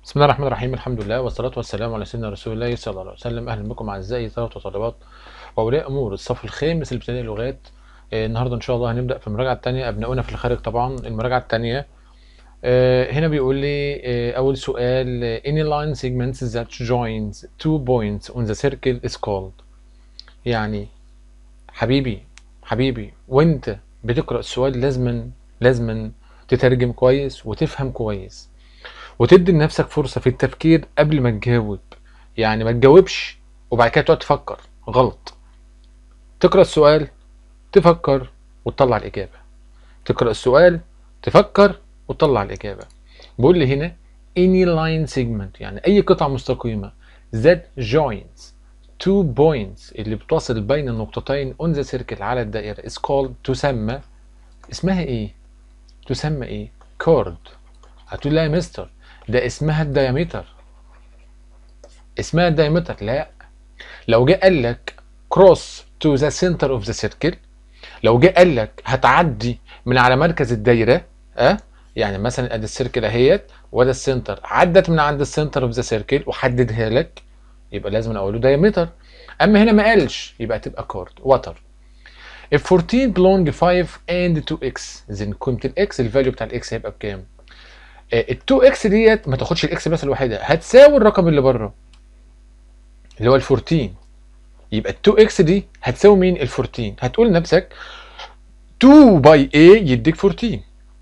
بسم الله الرحمن الرحيم الحمد لله والصلاة والسلام على سيدنا رسول الله صلى الله عليه وسلم أهلا بكم أعزائي طلبة وطالبات وأولياء أمور الصف الخامس الابتدائي اللغات آه، النهاردة إن شاء الله هنبدأ في المراجعة التانية أبناؤنا في الخارج طبعا المراجعة التانية آه، هنا بيقول لي آه، أول سؤال آه، any line segments that joins two points on the circle is called يعني حبيبي حبيبي وانت بتقرأ السؤال لازما لازما تترجم كويس وتفهم كويس وتدي لنفسك فرصة في التفكير قبل ما تجاوب يعني ما تجاوبش وبعد كده تقعد تفكر غلط تقرأ السؤال تفكر وتطلع الإجابة تقرأ السؤال تفكر وتطلع الإجابة بيقول لي هنا any line segment يعني أي قطعة مستقيمة that joins two points اللي بتوصل بين النقطتين on the circle على الدائرة is called تسمى اسمها ايه؟ تسمى ايه؟ chord هتقول لا يا مستر ده اسمها الديامتر اسمها الديامتر لا لو جه قال لك cross to the center of the circle لو جه قال لك هتعدي من على مركز الدايره اه يعني مثلا ادي السيركل اهيت وده السنتر عدت من عند السنتر اوف ذا سيركل وحددها لك يبقى لازم اقول له دايمتر اما هنا ما قالش يبقى تبقى كورد وتر if 14 belong 5 and 2x then قيمه الاكس الفاليو بتاع الاكس هيبقى بكام ال 2 اكس ديت ما تاخدش الاكس بس الوحيده هتساوي الرقم اللي بره اللي هو ال 14 يبقى ال 2 اكس دي هتساوي مين ال 14 هتقول لنفسك 2 باي a يديك 14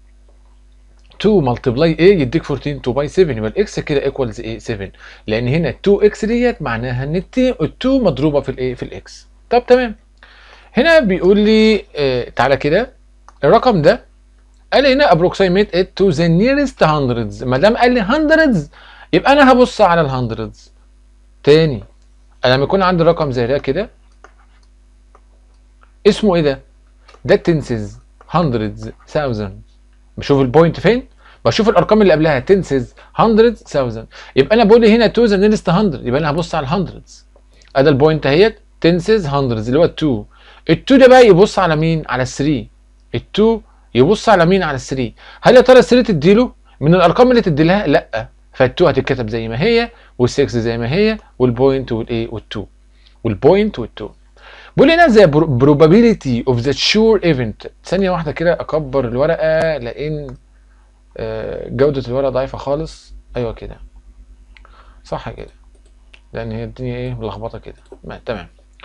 2 ملتبلاي a يديك 14 2 باي 7 يبقى الاكس كده ايكوالز ايه 7 لان هنا 2 اكس ديت معناها ان ال 2 مضروبه في الايه في الاكس طب تمام هنا بيقول لي آه تعالى كده الرقم ده قال لي هنا approximate it to the nearest hundreds ما دام قال لي hundreds يبقى انا هبص على ال hundreds تاني انا لما يكون عندي رقم زي ده كده اسمه ايه ده؟ ده تنسز hundreds thousands بشوف البوينت فين؟ بشوف الارقام اللي قبلها تنسز hundreds thousand يبقى انا بقول لي هنا to the nearest 100 يبقى انا هبص على ال hundreds ادي البوينت اهيت تنسز hundreds اللي هو ال 2 ال 2 ده بقى يبص على مين؟ على ال 3 ال 2 يبص على مين على ال 3 هل يا ترى ال 3 تديله من الارقام اللي تدي لها لا فال2 هتتكتب زي ما هي وال6 زي ما هي والبوينت والايه وال2 والبوينت وال2 بيقول لي هنا زي probability of the sure event ثانيه واحده كده اكبر الورقه لان آه، جوده الورقه ضعيفه خالص ايوه كده صح كده لان هي الدنيا ايه ملخبطه كده ما- تمام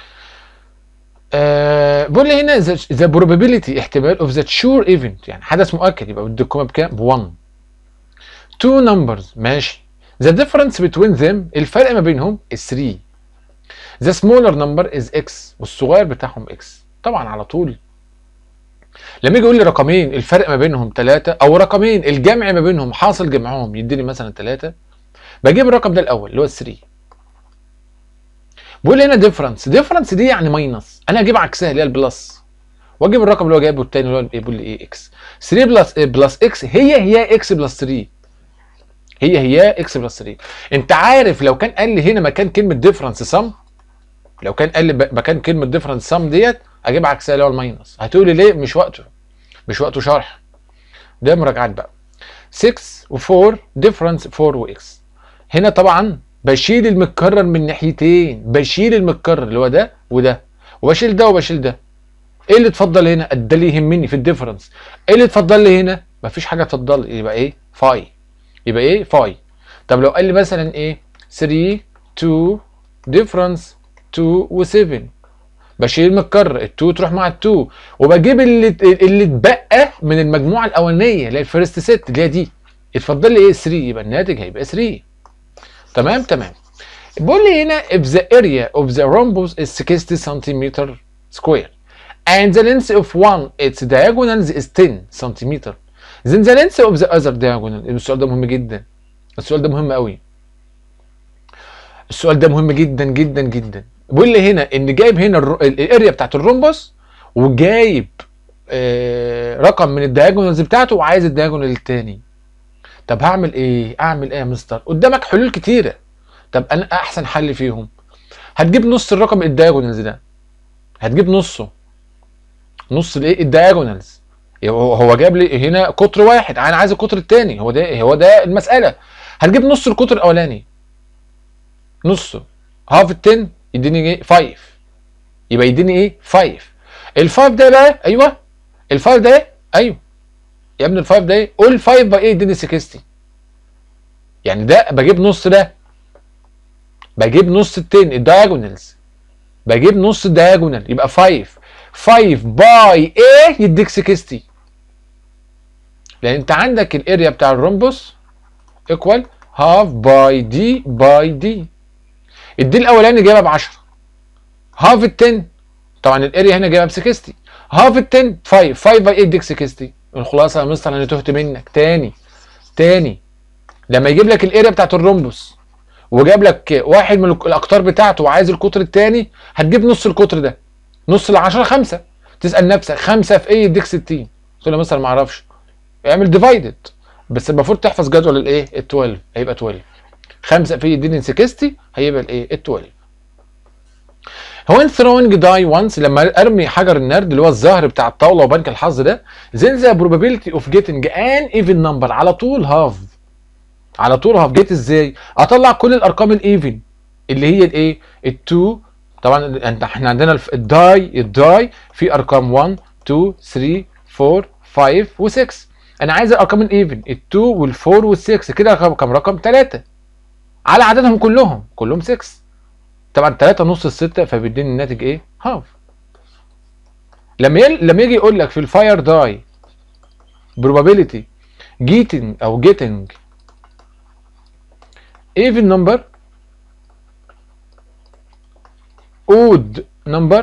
آه بيقول لي هنا the, the probability احتمال of the sure event يعني حدث مؤكد يبقى بدي القيمه بكام؟ ب 1 two numbers ماشي the difference between them الفرق ما بينهم is 3 the smaller number is x والصغير بتاعهم x طبعا على طول لما يجي يقول لي رقمين الفرق ما بينهم 3 او رقمين الجمع ما بينهم حاصل جمعهم يديني مثلا 3 بجيب الرقم ده الاول اللي هو 3 بيقول لي هنا ديفرنس ديفرنس دي يعني ماينس انا اجيب عكسها اللي هي البلس واجيب الرقم اللي هو جايبه التاني اللي هو بيقول لي ايه اكس 3 بلس بلس اكس هي هي اكس بلس 3 هي هي اكس بلس 3 انت عارف لو كان قال لي هنا مكان كلمه ديفرنس سم لو كان قال لي ب- مكان كلمه ديفرنس سم ديت اجيب عكسها اللي هو الماينس هتقول لي ليه مش وقته مش وقته شرح ده مراجعات بقى 6 و4 ديفرنس 4 واكس هنا طبعا بشيل المتكرر من ناحيتين بشيل المتكرر اللي هو ده وده وبشيل ده وبشيل ده ايه اللي اتفضل هنا ده اللي يهمني في الديفرنس ايه اللي اتفضل لي هنا مفيش حاجه اتفضل لي. يبقى ايه فاي يبقى ايه فاي طب لو قال لي مثلا ايه 3 2 ديفرنس 2 و7 بشيل المتكرر ال2 تروح مع ال2 وبجيب اللي اللي اتبقى من المجموعه الاولانيه اللي هي الفيرست ست اللي هي دي اتفضل لي ايه 3 يبقى الناتج هيبقى 3 تمام تمام بيقول لي هنا if the area of the rhombus is 60 cm square and the length of one its diagonals is 10 cm then the length of the other diagonal السؤال ده مهم جدا السؤال ده مهم قوي السؤال ده مهم جدا جدا جدا بيقول لي هنا ان جايب هنا الر- الاريا بتاعت الرومبوس وجايب آه رقم من الدياجونالز بتاعته وعايز الدياجونال التاني طب هعمل ايه اعمل ايه يا مستر قدامك حلول كتيره طب انا احسن حل فيهم هتجيب نص الرقم الدياجونالز ده هتجيب نصه نص الايه الدياجونالز هو هو جاب لي هنا قطر واحد انا عايز القطر الثاني هو ده هو ده المساله هتجيب نص القطر الاولاني نصه هاف ال 10 يديني ايه 5 يبقى يديني ايه 5 ال5 ده بقى ايوه ال5 ده إيه؟ ايوه يا ابني ال5 ده ايه قول 5 بقى ايه يديني 60 يعني ده بجيب نص ده بجيب نص التين الدايجونالز بجيب نص الدايجونال يبقى 5 5 باي ايه يديك 60 لان انت عندك الاريا بتاع الرومبوس ايكوال هاف باي دي باي دي الدي الاولاني جايبها ب 10 هاف ال 10 طبعا الاريا هنا جايبها ب 60 هاف ال 10 5 5 باي 8 يديك 60 الخلاصه يا مستر انا تهت منك تاني تاني لما يجيب لك الاريا بتاعت الرومبوس وجاب لك واحد من الاقطار بتاعته وعايز القطر الثاني هتجيب نص القطر ده نص ال 10 5 تسال نفسك 5 في ايه يديك 60 تقول له مثلا ما اعرفش اعمل ديفايدد بس المفروض تحفظ جدول الايه ال 12 هيبقى 12 5 في يديني 60 هيبقى الايه ال 12 هو ان throwing die once لما ارمي حجر النرد اللي هو الزهر بتاع الطاوله وبنك الحظ ده then the probability of getting an even number على طول half على طول هاف جيت ازاي اطلع كل الارقام الايفن اللي هي الايه ال2 طبعا انت احنا عندنا الف- الداي الداي في ارقام 1 2 3 4 5 و6 انا عايز الارقام الايفن ال2 وال4 وال6 كده رقم كام رقم 3 على عددهم كلهم كلهم 6 طبعا 3 نص الستة فبيديني الناتج ايه هاف لما يل... لما يجي يقول لك في الفاير داي probability getting او getting even number odd number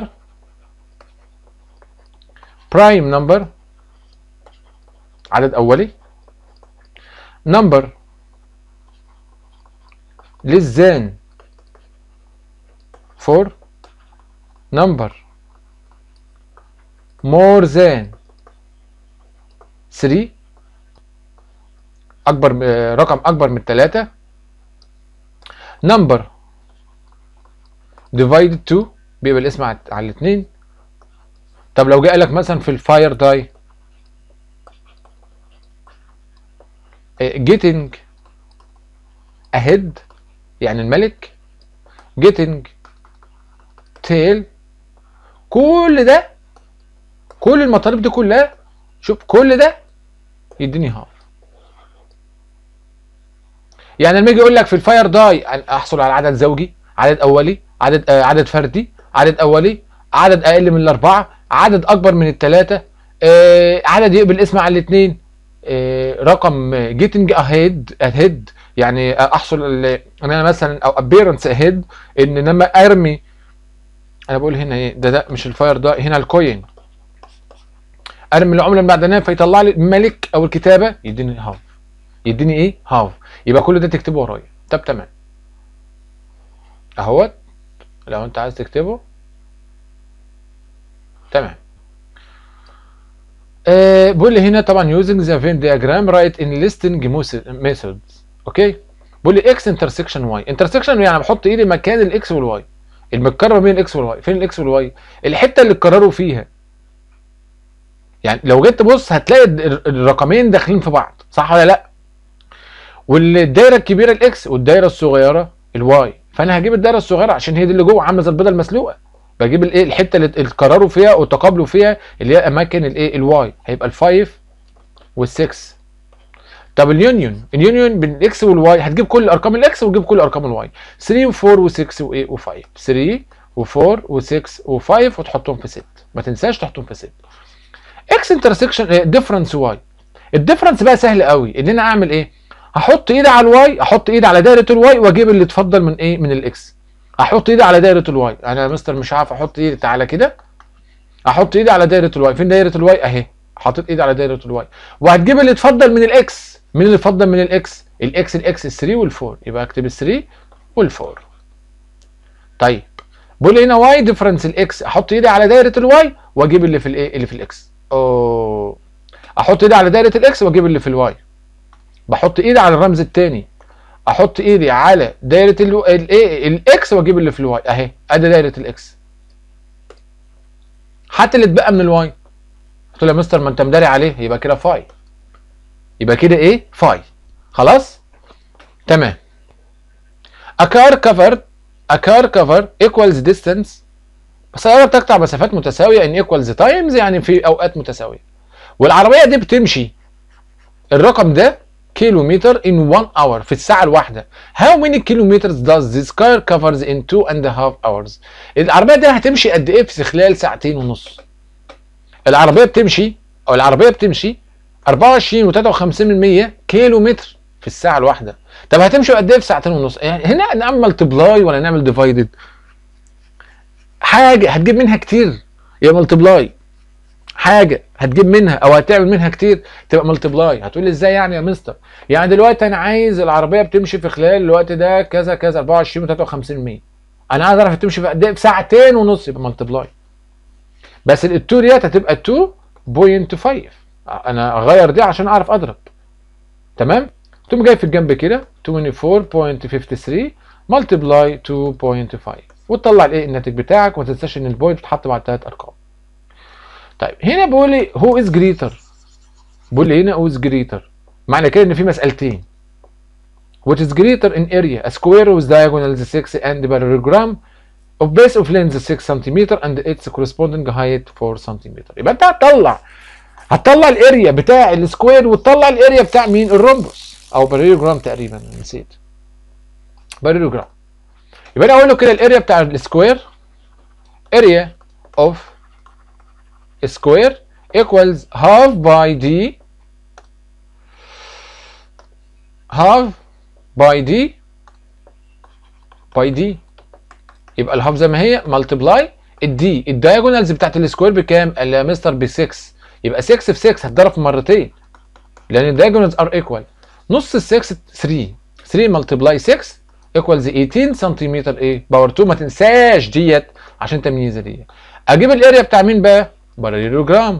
prime number عدد أولي number less than 4 number more than 3 أكبر م- رقم أكبر من 3 number divided 2 بيبقى الاسم على على الاثنين طب لو جه لك مثلا في الفاير داي getting ahead يعني الملك getting tail كل ده كل المطالب دي كلها شوف كل ده يديني هاف يعني لما يجي يقول لك في الفاير داي احصل على عدد زوجي عدد اولي عدد آه عدد فردي عدد اولي عدد اقل من الاربعه عدد اكبر من الثلاثه آه عدد يقبل اسم على الاثنين آه رقم جيتنج اهيد اهيد يعني احصل ال- ان انا مثلا او ابيرنس اهيد ان لما ارمي انا بقول هنا ايه ده ده مش الفاير ده هنا الكوين ارمي العمله المعدنيه فيطلع لي الملك او الكتابه يديني هاف يديني ايه هاف يبقى كل ده تكتبه ورايا طب تمام اهوت لو انت عايز تكتبه تمام آه بيقول لي هنا طبعا using the Venn diagram write in listing methods اوكي بيقول لي x intersection y intersection يعني بحط ايدي مكان الاكس والواي المتكرر بين الاكس والواي فين الاكس والواي الحته اللي اتكرروا فيها يعني لو جيت تبص هتلاقي ال- الرقمين داخلين في بعض صح ولا لا والدايره الكبيره الاكس والدايره الصغيره الواي فانا هجيب الدايره الصغيره عشان هي دي اللي جوه عامله زي البيضه المسلوقه بجيب الايه الحته اللي اتكرروا فيها وتقابلوا فيها اللي هي اماكن الايه الواي هيبقى الفايف والسكس طب اليونيون اليونيون بين الاكس والواي هتجيب كل ارقام الاكس وتجيب كل ارقام الواي 3 و4 و6 وايه و5 3 و4 و6 و5 وتحطهم في 6 ما تنساش تحطهم في 6 اكس انترسكشن ديفرنس واي الديفرنس بقى سهل قوي ان انا اعمل ايه هحط ايدي على الواي احط ايدي على دايره الواي واجيب اللي اتفضل من ايه من الاكس احط ايدي على دايره الواي انا يا مستر مش عارف احط ايدي تعالى كده احط ايدي على دايره الواي فين دايره الواي اهي حطيت ايدي على دايره الواي وهتجيب اللي اتفضل من الاكس مين اللي اتفضل من الاكس الاكس الاكس ال 3 وال4 يبقى اكتب ال 3 وال4 طيب بقول هنا واي ديفرنس الاكس احط ايدي على دايره الواي واجيب اللي في الايه اللي في الاكس اوه احط ايدي على دايره الاكس واجيب اللي في الواي بحط ايدي على الرمز الثاني احط ايدي على دايره الايه الاكس واجيب اللي في الواي اهي ادي دايره الاكس حتى اللي اتبقى من الواي قلت له يا مستر ما انت مداري عليه يبقى كده فاي يبقى كده ايه فاي خلاص تمام a car covered a car cover equals distance السيارة بتقطع مسافات متساوية in equals times يعني في أوقات متساوية والعربية دي بتمشي الرقم ده كيلومتر in one hour في الساعة الواحدة how many kilometers does this car covers in two and a half hours العربية دي هتمشي قد ايه في خلال ساعتين ونص العربية بتمشي او العربية بتمشي 24 و53% كيلو متر في الساعة الواحدة طب هتمشي قد ايه في ساعتين ونص يعني هنا نعمل ملتبلاي ولا نعمل ديفايدد حاجة هتجيب منها كتير يبقى ملتبلاي حاجة هتجيب منها او هتعمل منها كتير تبقى ملتبلاي هتقول لي ازاي يعني يا مستر يعني دلوقتي انا عايز العربية بتمشي في خلال الوقت ده كذا كذا 24 و53% انا عايز اعرف تمشي في قد ايه في ساعتين ونص يبقى ملتبلاي بس التو ديت هتبقى 2.5 انا اغير دي عشان اعرف اضرب تمام تقوم جاي في الجنب كده 24.53 ملتبلاي 2.5 وتطلع الايه الناتج بتاعك وما تنساش ان البوينت بتتحط بعد ثلاث ارقام طيب هنا بيقول لي هو از جريتر بيقول لي هنا هو از جريتر معنى كده ان في مسالتين what is greater in area a square with diagonals 6 and parallelogram of base of length 6 cm and its corresponding height 4 cm يبقى انت هتطلع هتطلع الاريا بتاع السكوير وتطلع الاريا بتاع مين الرومبوس او باريلوجرام تقريبا نسيت باريلوجرام يبقى انا اقول له كده الاريا بتاع السكوير اريا اوف سكوير equals half by d half by d by d يبقى الهاف زي ما هي ملتبلاي الدي الدايجونالز بتاعت السكوير بكام؟ قال لي يا مستر ب 6 يبقى 6 في 6 هتضرب في مرتين لان الدايجونالز ار ايكوال نص ال 6 3 3 ملتبلاي 6 ايكوالز 18 سنتيمتر ايه؟ باور 2 ما تنساش ديت عشان تمييزه دي اجيب الاريا بتاع مين بقى؟ باراليلوجرام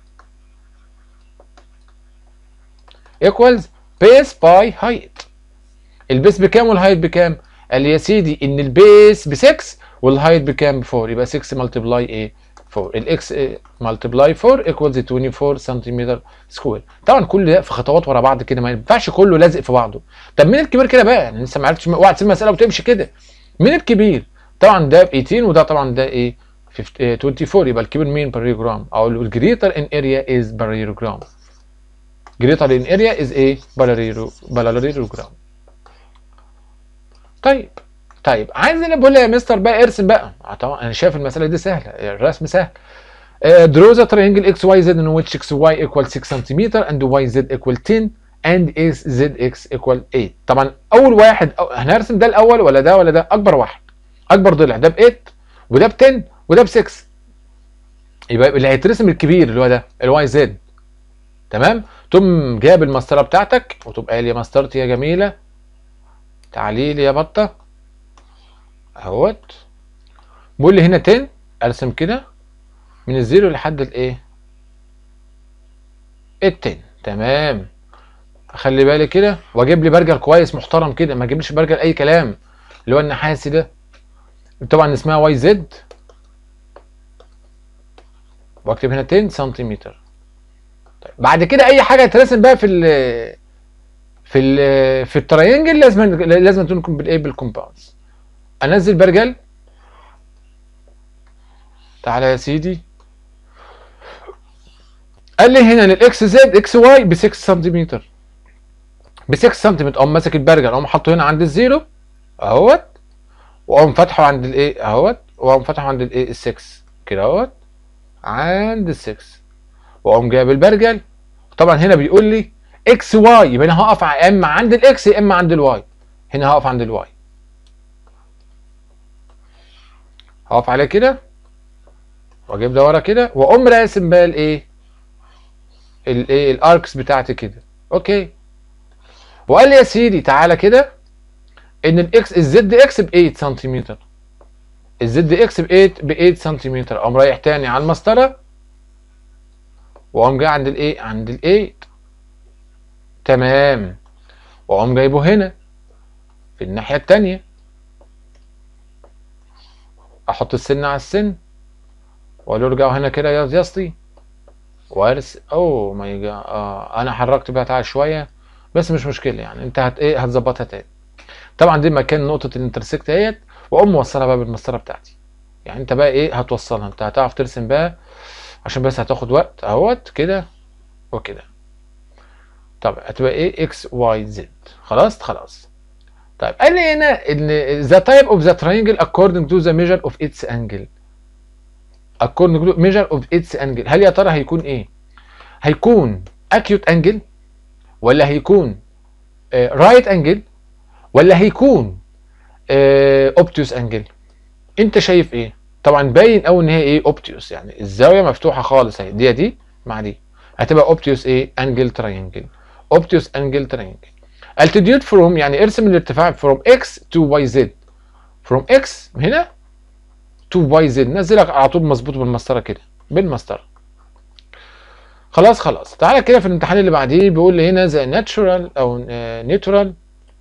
ايكوالز بيس باي هايت البيس بكام والهايت بكام؟ قال لي يا سيدي ان البيس ب 6 والهايت بكام ب 4 يبقى 6 ملتبلاي ايه 4 الاكس ملتبلاي 4 ايكوالز 24 سنتيمتر سكوير طبعا كل ده في خطوات ورا بعض كده ما ينفعش كله لازق في بعضه طب مين الكبير كده بقى يعني لسه ما عرفتش اوعى تسيب المساله وتمشي كده مين الكبير طبعا ده ب 18 وده طبعا ده ايه 24 يبقى الكبير مين باريوجرام او الجريتر ان اريا از باريوجرام جريتر ان اريا از ايه باريوجرام طيب طيب عايز انا بقول يا مستر بقى ارسم بقى طبعا انا شايف المساله دي سهله الرسم سهل draw the triangle x y z in which x y equal 6 cm and y z equal 10 and x z x equal 8 طبعا اول واحد أو هنرسم ده الاول ولا ده ولا ده اكبر واحد اكبر ضلع ده ب 8 وده ب 10 وده ب 6 يبقى اللي هيترسم الكبير اللي هو ده الواي زد تمام تقوم جايب المسطره بتاعتك وتقوم قايل يا مسطرتي يا جميله تعالي لي يا بطه اهوت بقول لي هنا 10 ارسم كده من الزيرو لحد الايه ال 10 تمام اخلي بالي كده واجيب لي برجل كويس محترم كده ما اجيبليش برجل اي كلام اللي هو النحاسي ده طبعا اسمها واي زد واكتب هنا 10 سنتيمتر طيب بعد كده اي حاجه ترسم بقى في ال في ال في الترينجل لازم لازم تكون بالايه بالكومباوندز انزل برجل تعالى يا سيدي قال لي هنا ان الاكس زد اكس واي ب 6 سنتيمتر ب 6 سنتيمتر اقوم ماسك البرجل اقوم حاطه هنا عند الزيرو اهوت واقوم فاتحه عند الايه اهوت واقوم فاتحه عند الايه ال 6 كده اهوت عند ال 6 واقوم جايب البرجل طبعا هنا بيقول لي اكس واي يبقى انا هقف يا اما عند الاكس يا اما عند الواي هنا هقف عند الواي هقف عليه كده واجيب ده ورا كده واقوم راسم بقى الايه الايه الاركس بتاعتي كده اوكي وقال لي يا سيدي تعالى كده ان الاكس الزد اكس ب 8 سنتيمتر الزد اكس ب 8 ب 8 سنتيمتر اقوم رايح تاني على المسطره واقوم جاي عند الايه عند ال 8 تمام واقوم جايبه هنا في الناحيه التانيه احط السن على السن واقول له ارجعوا هنا كده يا اسطى وارس اوه ماي جاد اه انا حركت بقى تعالى شويه بس مش مشكله يعني انت هت ايه هتظبطها تاني طبعا دي مكان نقطه الانترسكت اهيت واقوم موصلها بقى بالمسطره بتاعتي يعني انت بقى ايه هتوصلها انت هتعرف ترسم بقى عشان بس هتاخد وقت اهوت كده وكده طب هتبقى ايه اكس واي زد خلاص خلاص طيب قال لي هنا ان the type of the triangle according to the measure of its angle according to measure of its angle هل يا ترى هيكون ايه هيكون acute angle ولا هيكون آه, right angle ولا هيكون آه, obtuse angle انت شايف ايه طبعا باين قوي ان هي ايه obtuse يعني الزاويه مفتوحه خالص اهي دي دي مع دي هتبقى obtuse ايه angle triangle obtuse angle triangle altitude from يعني ارسم الارتفاع from x to y z from x هنا to y z نزلك على طول مظبوط بالمسطره كده بالمسطره خلاص خلاص تعالى كده في الامتحان اللي بعديه بيقول لي هنا زي ناتشورال او نيوترال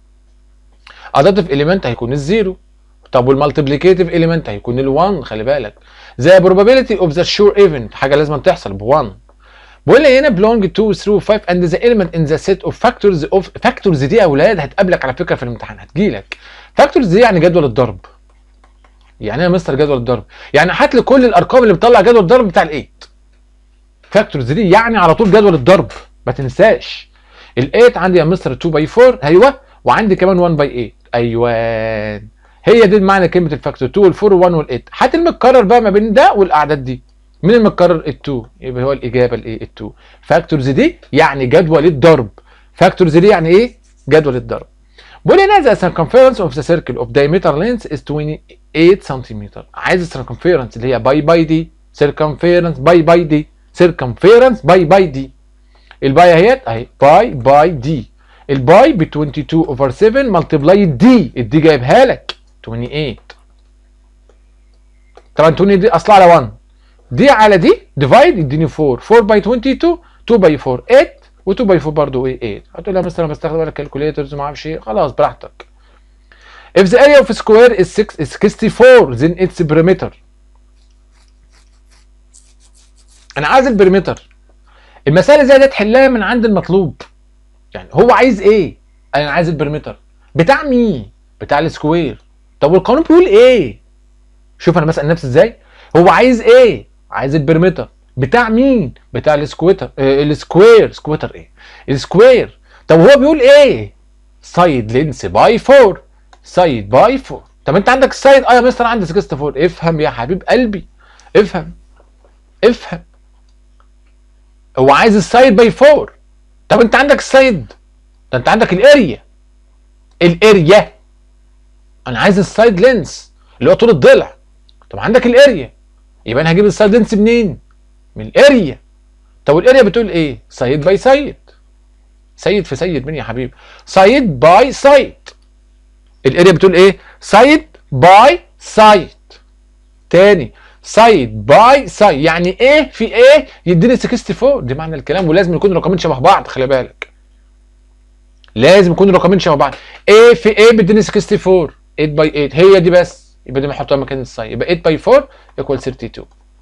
اداتيف اليمنت هيكون الزيرو طب والمالتيبليكيتيف اليمنت هيكون ال1 خلي بالك زي probability of the sure event حاجه لازم تحصل ب1 بقول لي هنا belong to through 5 and the element in the set of factors of factors دي يا اولاد هتقابلك على فكره في الامتحان هتجيلك factors دي يعني جدول الضرب يعني ايه يا مستر جدول الضرب يعني هات لي كل الارقام اللي بتطلع جدول الضرب بتاع الايت فاكتورز دي يعني على طول جدول الضرب ما تنساش ال8 عندي يا مستر 2 باي 4 ايوه وعندي كمان 1 باي 8 ايوه هي دي معنى كلمه الفاكتور 2 وال4 وال1 وال8 هات المتكرر بقى ما بين ده والاعداد دي مين المتكرر ال2 يبقى هو الاجابه الايه ال2 فاكتورز دي يعني جدول الضرب فاكتورز دي يعني ايه جدول الضرب بقول هنا the circumference of the circle of diameter length is 28 سنتيمتر عايز السيركمفيرنس اللي هي باي باي دي circumference باي باي دي circumference باي باي دي الباي اهيت اهي باي باي دي الباي ب 22 اوفر 7 ملتبلاي دي الدي جايبها لك 28 طبعا 20 دي اصلها على 1 دي على دي ديفايد يديني 4 4 باي 22 2 باي 4 8 و2 باي 4 برضه ايه 8 هتقول لها مثلا بستخدم الكالكوليترز وما اعرفش ايه خلاص براحتك if the area of a square is 6 is 64 then its perimeter انا عايز البريمتر المسائل زي دي تحلها من عند المطلوب يعني هو عايز ايه انا عايز البريمتر بتاع مين بتاع السكوير طب والقانون بيقول ايه شوف انا بسال نفسي ازاي هو عايز ايه عايز البريمتر بتاع مين بتاع السكويتر آه السكوير سكويتر ايه السكوير طب هو بيقول ايه سايد لينس باي 4 سايد باي 4 طب انت عندك السايد اه يا مستر عندي 64 افهم يا حبيب قلبي افهم افهم هو عايز السايد باي 4 طب انت عندك السايد ده انت عندك الاريا الاريا انا عايز السايد لينس اللي هو طول الضلع طب عندك الاريا يبقى انا هجيب السايد لينس منين من الاريا طب الاريا بتقول ايه سايد باي سايد سيد في سيد مين يا حبيبي سايد باي سايد الاريا بتقول ايه سايد باي سايد تاني سايد باي سايد يعني ايه في ايه يديني 64 دي معنى الكلام ولازم يكون الرقمين شبه بعض خلي بالك لازم يكون الرقمين شبه بعض ايه في ايه بيديني 64 8 باي 8 هي دي بس يبقى دي بنحطها مكان السايد يبقى 8 باي 4 ايكوال 32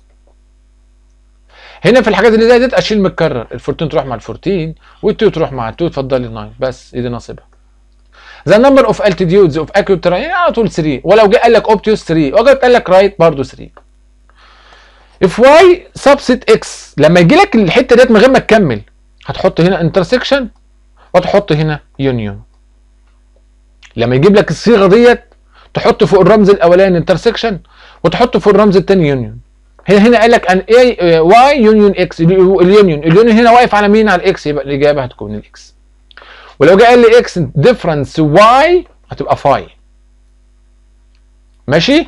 هنا في الحاجات اللي زي ديت اشيل متكرر ال 14 تروح مع ال 14 وال 2 تروح مع ال 2 اتفضل لي 9 بس دي نصيبها ذا نمبر اوف altitudes اوف acute terrain على طول 3 ولو جه قال لك اوبتيوس 3 وجه قال لك رايت برضه 3 if y subset x لما يجي لك الحته ديت من غير ما تكمل هتحط هنا انترسكشن وتحط هنا يونيون لما يجيب لك الصيغه ديت تحط فوق الرمز الاولاني انترسكشن وتحط فوق الرمز الثاني يونيون هنا هنا قال لك ان اي واي يونيون اكس اليونيون اليونيون هنا واقف على مين على الاكس يبقى الاجابه هتكون الاكس ولو جه قال لي اكس ديفرنس واي هتبقى فاي ماشي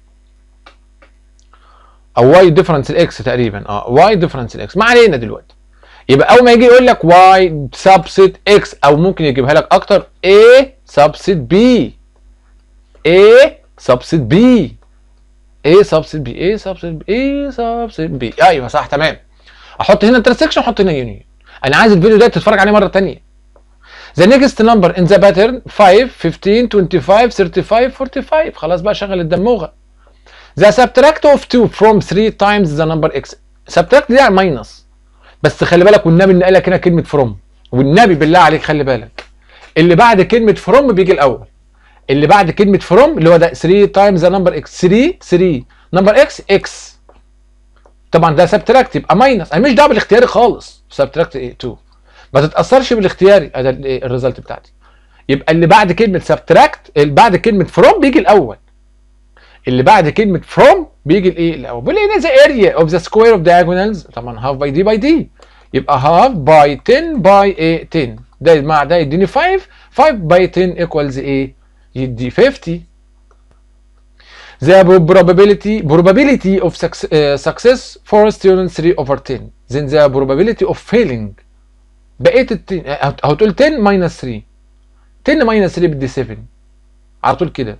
او واي ديفرنس الاكس تقريبا اه واي ديفرنس الاكس ما علينا دلوقتي يبقى اول ما يجي يقول لك واي سبست اكس او ممكن يجيبها لك اكتر a سبست بي a سبست بي a سبست بي a سبست بي a سبست بي ايوه صح تمام احط هنا انترسكشن احط هنا يونيون انا عايز الفيديو ده تتفرج عليه مره ثانيه The next number in the pattern 5 15 25 35 45 خلاص بقى شغل الدموغه The subtract of 2 from 3 times the number x subtract دي يعني ماينس بس خلي بالك والنبي ان قال لك هنا كلمه from والنبي بالله عليك خلي بالك اللي بعد كلمه فروم بيجي الاول اللي بعد كلمه فروم اللي هو ده 3 تايمز ذا نمبر اكس 3 3 نمبر اكس اكس طبعا ده سبتراكت يبقى ماينس انا مش دعوه بالاختياري خالص سبتراكت ايه 2 ما تتاثرش بالاختياري ادي الريزلت بتاعتي يبقى اللي بعد كلمه سبتراكت اللي بعد كلمه فروم بيجي الاول اللي بعد كلمه فروم بيجي الايه الاول بيقول لي ذا اريا اوف ذا سكوير اوف diagonals طبعا هاف باي دي باي دي يبقى هاف باي 10 باي ايه 10 ده مع ده يديني 5 5 باي 10 ايكوالز ايه يدي 50 the probability probability of success, uh, success for student 3 over 10 then the probability of failing بقيت ال 10 هتقول 10 minus 3 10 minus 3 بدي 7 على طول كده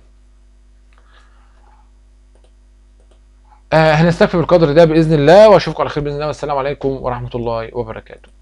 آه هنستكفي بالقدر ده باذن الله واشوفكم على خير باذن الله والسلام عليكم ورحمه الله وبركاته